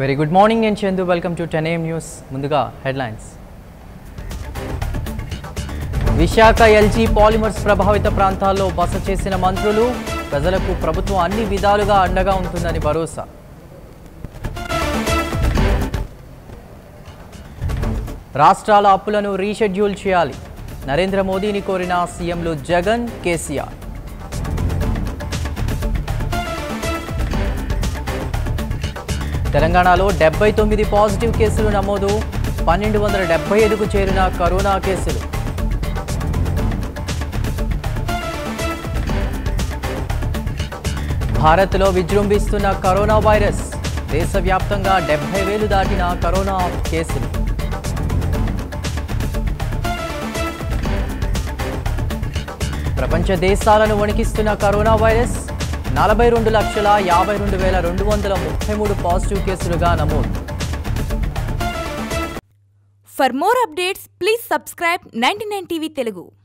Very good morning నేను Chandu welcome to ten AM news ముందుగా headlines Visakha LG polymers ప్రభావిత ప్రాంతాల్లో బస చేసిన మంత్రులు ప్రజలకు ప్రభుత్వం అన్ని విధాలుగా అండగా ఉంటుందని భరోసా రాష్ట్రాల అప్పులను రీషెడ్యూల్ చేయాలి నరేంద్ర మోదీని కోరిన సీఎంలు జగన్ కేసీఆర్ తెలంగాణలో డెబ్బై తొమ్మిది పాజిటివ్ కేసులు నమోదు పన్నెండు వందల డెబ్బై ఐదుకు చేరిన కరోనా కేసులు భారత్లో విజృంభిస్తున్న కరోనా వైరస్ దేశవ్యాప్తంగా డెబ్బై వేలు దాటిన కరోనా కేసులు ప్రపంచ దేశాలను వణికిస్తున్న కరోనా వైరస్ నలభై రెండు లక్షల యాభై రెండు వేల రెండు వందల ముప్పై మూడు పాజిటివ్ కేసులుగా నమోదు For more updates, please subscribe 99 TV Telugu.